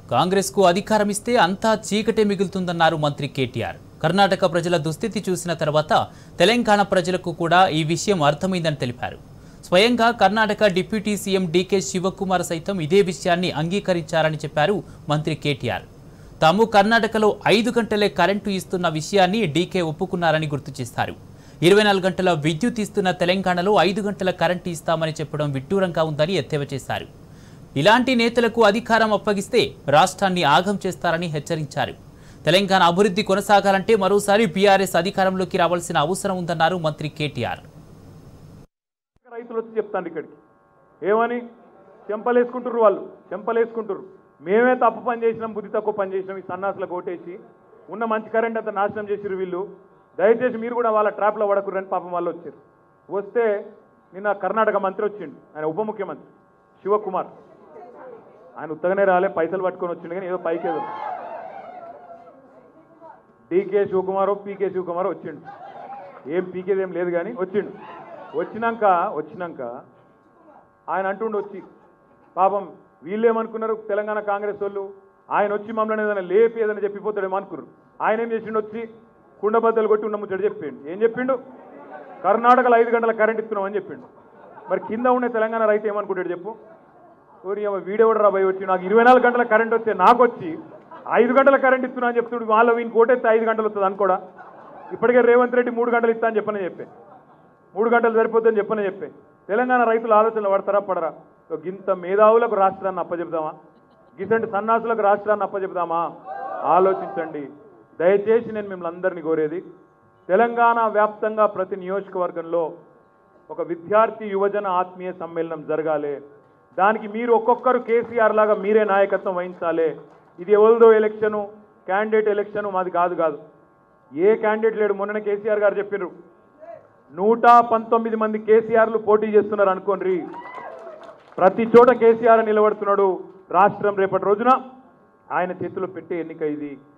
కాంగ్రెస్కు అధికారం ఇస్తే అంతా చీకటే మిగులుతుందన్నారు మంత్రి కేటీఆర్ కర్ణాటక ప్రజల దుస్థితి చూసిన తర్వాత తెలంగాణ ప్రజలకు కూడా ఈ విషయం అర్థమైందని తెలిపారు స్వయంగా కర్ణాటక డిప్యూటీ సీఎం డీకే శివకుమార్ సైతం ఇదే విషయాన్ని అంగీకరించారని చెప్పారు మంత్రి కేటీఆర్ తాము కర్ణాటకలో ఐదు గంటలే కరెంటు ఇస్తున్న విషయాన్ని డీకే ఒప్పుకున్నారని గుర్తు చేశారు ఇరవై నాలుగు గంటల విద్యుత్ ఇస్తున్న తెలంగాణలో ఐదు గంటల కరెంటు ఇస్తామని చెప్పడం విడ్డూరంగా ఉందని ఎద్దేవా చేశారు ఇలాంటి నేతలకు అధికారం అప్పగిస్తే రాష్ట్రాన్ని ఆగం చేస్తారని హెచ్చరించారు తెలంగాణ అభివృద్ధి కొనసాగాలంటే మరోసారి బీఆర్ఎస్ అధికారంలోకి రావాల్సిన అవసరం ఉందన్నారు మంత్రి కేటీఆర్ రైతులు వచ్చి చెప్తాను ఇక్కడికి ఏమని చెంపలేసుకుంటారు వాళ్ళు చెంపలేసుకుంటారు మేమే తప్పు పని చేసినాం బుద్ధి తక్కువ పని చేసినాం ఈ సన్నాసులకు ఓటేసి ఉన్న మంచి కరెంట్ అంతా నాశనం చేసిరు వీళ్ళు దయచేసి మీరు కూడా వాళ్ళ ట్రాప్లో పడకుర్రని పాపం వాళ్ళు వచ్చారు వస్తే నిన్న కర్ణాటక మంత్రి వచ్చిండు ఆయన ఉప ముఖ్యమంత్రి శివకుమార్ ఆయన ఉత్తగానే రాలే పైసలు పట్టుకొని వచ్చిండు కానీ ఏదో పైకి ఏదో డీకే శివకుమారో పీకే శివకుమారో వచ్చిండు ఏం పీకేది ఏం లేదు కానీ వచ్చిండు వచ్చినాక వచ్చినాక ఆయన అంటుండు వచ్చి పాపం వీళ్ళేమనుకున్నారు తెలంగాణ కాంగ్రెస్ వాళ్ళు ఆయన వచ్చి మమ్మల్ని ఏదైనా లేపి ఏదైనా చెప్పిపోతాడేమో అనుకున్నారు ఆయన ఏం చేసిండు వచ్చి కుండబద్దలు కొట్టి ఉన్న ముచ్చట చెప్పిండు ఏం చెప్పిండు కర్ణాటకలో ఐదు గంటల కరెంట్ ఇస్తున్నామని చెప్పిండు మరి కింద ఉండే తెలంగాణ రైతు ఏమనుకుంటాడు చెప్పు ఓరి అమ్మ వీడెవడు రా భయ్ వచ్చి నాకు ఇరవై నాలుగు గంటల కరెంట్ వస్తే నాకు వచ్చి ఐదు గంటల కరెంట్ ఇస్తున్నా అని చెప్తుడు వాళ్ళ వీని కోటెత్తే ఐదు గంటలు వస్తుంది అనుకోడా ఇప్పటికే రేవంత్ రెడ్డి మూడు గంటలు ఇస్తా అని చెప్పని చెప్పే మూడు గంటలు సరిపోతుందని చెప్పని చెప్పే తెలంగాణ రైతులు ఆలోచనలు పడతారా పడరా ఓ గింత మేధావులకు రాష్ట్రాన్ని అప్పచెప్దామా గిసంటి సన్నాసులకు రాష్ట్రాన్ని అప్పచెప్దామా ఆలోచించండి దయచేసి నేను మిమ్మల్ని అందరినీ కోరేది తెలంగాణ వ్యాప్తంగా ప్రతి నియోజకవర్గంలో ఒక విద్యార్థి యువజన ఆత్మీయ సమ్మేళనం జరగాలి దానికి మీరు ఒక్కొక్కరు కేసీఆర్ లాగా మీరే నాయకత్వం వహించాలి ఇది ఎవరిదో ఎలక్షను క్యాండిడేట్ ఎలక్షను మాది కాదు కాదు ఏ క్యాండిడేట్ లేడు మొన్న కేసీఆర్ గారు చెప్పారు నూట పంతొమ్మిది మంది కేసీఆర్లు పోటీ చేస్తున్నారు అనుకోండి ప్రతి చోట కేసీఆర్ నిలబడుతున్నాడు రాష్ట్రం రేపటి రోజున ఆయన చేతిలో పెట్టే ఎన్నిక ఇది